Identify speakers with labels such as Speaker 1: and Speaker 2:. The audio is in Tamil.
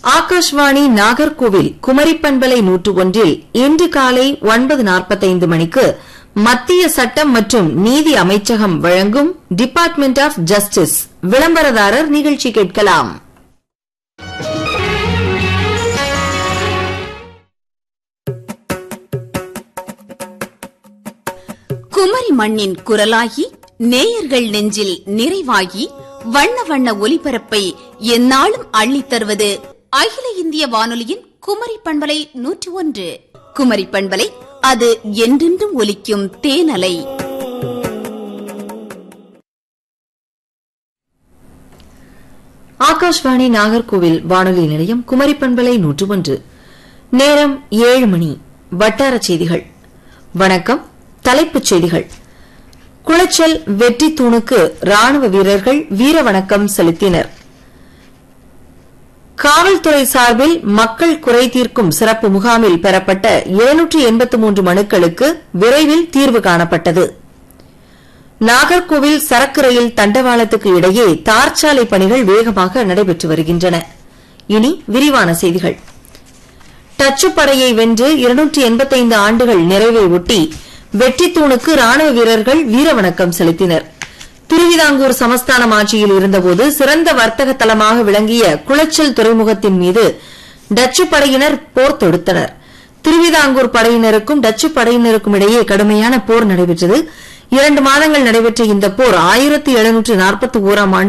Speaker 1: ஆகாஷ்வாணி நாகர்கோவில் குமரி பண்பலை நூற்று ஒன்றில் இன்று காலை ஒன்பது நாற்பத்தைந்து மணிக்கு மத்திய சட்டம் மற்றும் நீதி அமைச்சகம் வழங்கும் டிபார்ட்மெண்ட் ஆஃப் ஜஸ்டிஸ் விளம்பரதாரர் நிகழ்ச்சி கேட்கலாம்
Speaker 2: குமரி மண்ணின் குரலாகி நேயர்கள் நெஞ்சில் நிறைவாகி வண்ண வண்ண ஒலிபரப்பை எந்நாளும் அள்ளித் தருவது அகில இந்திய வானொலியின் குமரி பண்பலை நூற்றி ஒன்று குமரி பண்பலை அது என்றென்றும் ஒலிக்கும் தேனலை
Speaker 1: ஆகாஷ்வாணி நாகர்கோவில் வானொலி நிலையம் குமரி பண்பலை நூற்று ஒன்று நேரம் ஏழு மணி வட்டார செய்திகள் வணக்கம் தலைப்புச் செய்திகள் குளச்சல் வெற்றி தூணுக்கு ராணுவ வீரர்கள் வீர வணக்கம் செலுத்தினர் காவல்துறை சார்பில் மக்கள் குறை தீர்க்கும் சிறப்பு முகாமில் பெறப்பட்ட எழுநூற்று எண்பத்து மூன்று மனுக்களுக்கு விரைவில் தீர்வு காணப்பட்டது நாகர்கோவில் சரக்கு ரயில் தண்டவாளத்துக்கு இடையே தார்ச்சாலை பணிகள் வேகமாக நடைபெற்று வருகின்றன இனி விரிவான செய்திகள் டச்சு படையை வென்று இருநூற்றி எண்பத்தைந்து ஆண்டுகள் நிறைவை ஒட்டி வெற்றித்தூணுக்கு ராணுவ வீரர்கள் வீரவணக்கம் செலுத்தினர் திருவிதாங்கூர் சமஸ்தானம் ஆட்சியில் இருந்தபோது சிறந்த வர்த்தக தலமாக விளங்கிய குளச்சல் துறைமுகத்தின் மீது டச்சு படையினர் போர் தொடுத்தனர் திருவிதாங்கூர் படையினருக்கும் டச்சு படையினருக்கும் இடையே கடுமையான போர் நடைபெற்றது இரண்டு மாதங்கள் நடைபெற்ற இந்த போர் ஆயிரத்தி எழுநூற்று நாற்பத்தி ஓராம் ஆண்டு